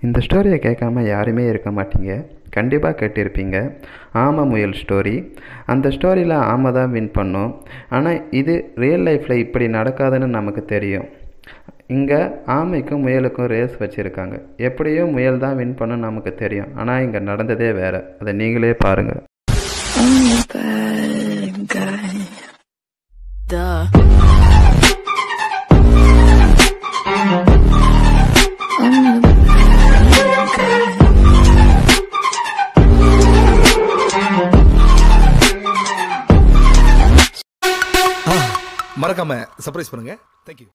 இந்த ஸ்டோரியை கேட்காம யாருமே இருக்க மாட்டீங்க கண்டிப்பாக கேட்டிருப்பீங்க ஆமை முயல் ஸ்டோரி அந்த ஸ்டோரியில் ஆமை தான் வின் பண்ணும் ஆனால் இது ரியல் லைஃப்பில் இப்படி நடக்காதுன்னு நமக்கு தெரியும் இங்கே ஆமைக்கும் முயலுக்கும் ரேஸ் வச்சுருக்காங்க எப்படியும் முயல் தான் வின் பண்ணும் நமக்கு தெரியும் ஆனால் இங்கே நடந்ததே வேறு அதை நீங்களே பாருங்கள் I'm the bad guy. Duh. I'm the bad guy. மறக்காம சர்ப்ரைஸ் பண்ணுங்க தேங்க்யூ